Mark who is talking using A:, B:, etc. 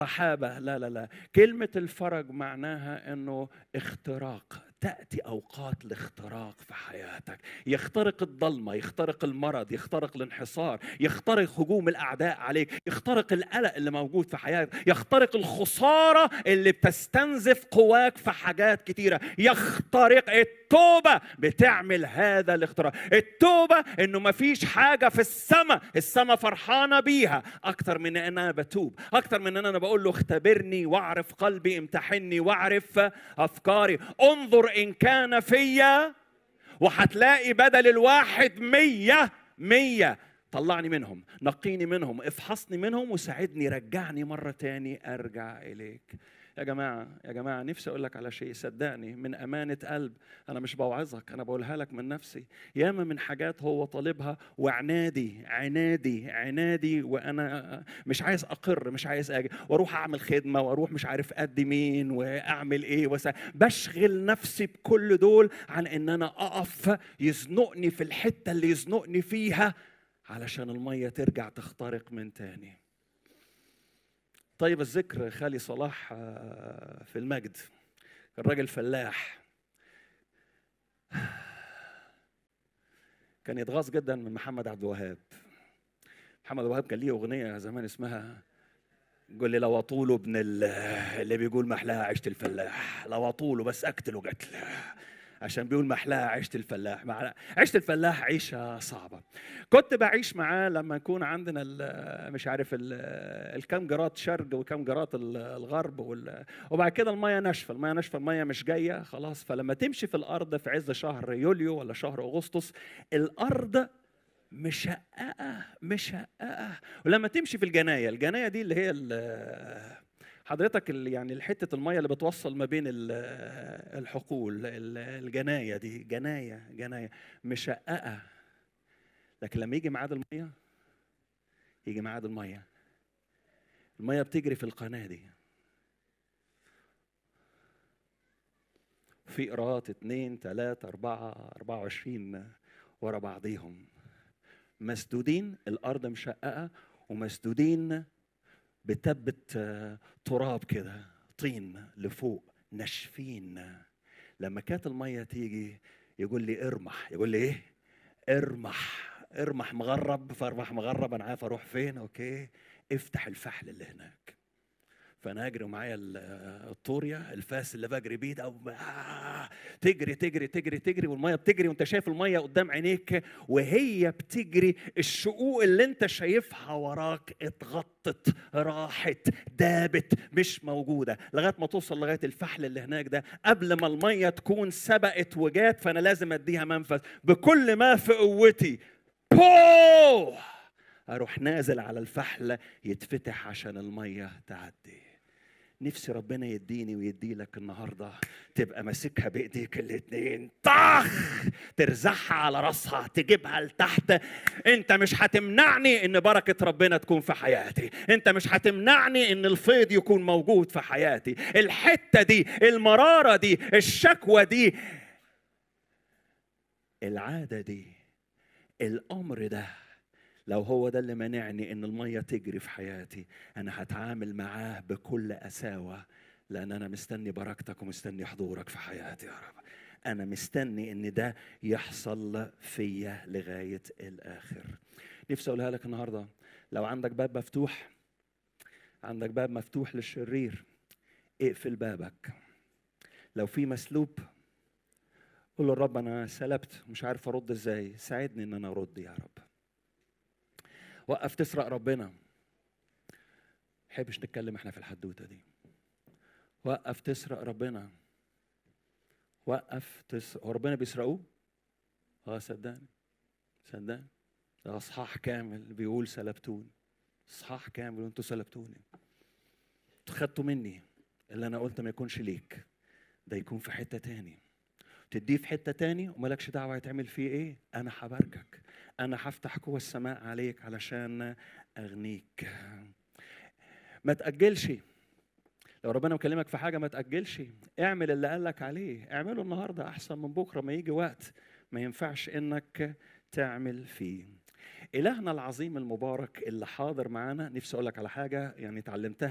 A: رحابة لا لا لا كلمة الفرج معناها أنه اختراق تأتي أوقات الاختراق في حياتك يخترق الضلمة يخترق المرض يخترق الانحصار يخترق هجوم الأعداء عليك يخترق القلق اللي موجود في حياتك يخترق الخسارة اللي بتستنزف قواك في حاجات كتيرة يخترق التوبة بتعمل هذا الاختراق التوبة انه مفيش حاجة في السماء السماء فرحانة بيها اكتر من ان انا بتوب اكتر من ان انا بقول له اختبرني واعرف قلبي امتحني واعرف افكاري انظر ان كان فيا وهتلاقي بدل الواحد مية مية طلعني منهم نقيني منهم افحصني منهم وساعدني رجعني مرة تاني ارجع اليك يا جماعة يا جماعة نفسي أقول لك على شيء صدقني من أمانة قلب أنا مش بوعظك أنا بقولها لك من نفسي ياما من حاجات هو طالبها وعنادي عنادي عنادي وأنا مش عايز أقر مش عايز أجي وأروح أعمل خدمة وأروح مش عارف قد مين وأعمل إيه وسا بشغل نفسي بكل دول عن إن أنا أقف يزنقني في الحتة اللي يزنقني فيها علشان المية ترجع تخترق من تاني طيب الذكر خالي صلاح في المجد الراجل فلاح كان يتغاظ جدا من محمد عبد الوهاب محمد عبد الوهاب كان ليه اغنيه زمان اسمها قول لي لو اطوله ابن اللي بيقول محلاها عشت الفلاح لو اطوله بس اقتله قتل عشان بيقول محلاها عيشة الفلاح مع عيشة الفلاح عيشة صعبة كنت بعيش معاه لما يكون عندنا مش عارف الكام جرات شرق وكام جرات الغرب وبعد كده المية ناشفة المية ناشفة المية مش جاية خلاص فلما تمشي في الأرض في عز شهر يوليو ولا شهر أغسطس الأرض مشققة مشققة ولما تمشي في الجناية الجناية دي اللي هي حضرتك يعني حته الميه اللي بتوصل ما بين الحقول الجنايه دي جنايه جنايه مشققه لكن لما يجي ميعاد الميه يجي ميعاد الميه الميه بتجري في القناه دي في قراءات اتنين تلاتة أربعة أربعة وعشرين ورا بعضيهم مسدودين الأرض مشققة ومسدودين بتبت تراب كده طين لفوق ناشفين لما كانت الميه تيجي يقول لي ارمح يقول لي ايه ارمح ارمح مغرب فارمح مغرب انا عارف اروح فين اوكي افتح الفحل اللي هناك فانا اجري معايا الطوريا الفاس اللي بجري بيه ده آه تجري تجري تجري تجري والميه بتجري وانت شايف الميه قدام عينيك وهي بتجري الشقوق اللي انت شايفها وراك اتغطت راحت دابت مش موجوده لغايه ما توصل لغايه الفحل اللي هناك ده قبل ما الميه تكون سبقت وجات فانا لازم اديها منفذ بكل ما في قوتي بو اروح نازل على الفحل يتفتح عشان الميه تعدي نفسي ربنا يديني ويدي لك النهارده تبقى ماسكها بايديك الاتنين طخ ترزعها على راسها تجيبها لتحت انت مش هتمنعني ان بركه ربنا تكون في حياتي انت مش هتمنعني ان الفيض يكون موجود في حياتي الحته دي المراره دي الشكوى دي العاده دي الامر ده لو هو ده اللي مانعني ان الميه تجري في حياتي انا هتعامل معاه بكل قساوه لان انا مستني بركتك ومستني حضورك في حياتي يا رب انا مستني ان ده يحصل فيا لغايه الاخر نفسي اقولها لك النهارده لو عندك باب مفتوح عندك باب مفتوح للشرير اقفل بابك لو في مسلوب قول له الرب انا سلبت مش عارف ارد ازاي ساعدني ان انا ارد يا رب وقف تسرق ربنا حبش نتكلم احنا في الحدوته دي وقف تسرق ربنا وقف تسرق هو ربنا بيسرقوه اه صدقني صدقني ده اصحاح كامل بيقول سلبتوني اصحاح كامل وانتوا سلبتوني خدتوا مني اللي انا قلت ما يكونش ليك ده يكون في حته تاني تديه في حته تاني ومالكش دعوه هيتعمل فيه ايه انا هباركك انا هفتح قوى السماء عليك علشان اغنيك ما تاجلش لو ربنا مكلمك في حاجه ما تاجلش اعمل اللي قالك عليه اعمله النهارده احسن من بكره ما يجي وقت ما ينفعش انك تعمل فيه إلهنا العظيم المبارك اللي حاضر معانا نفسي أقول لك على حاجة يعني اتعلمتها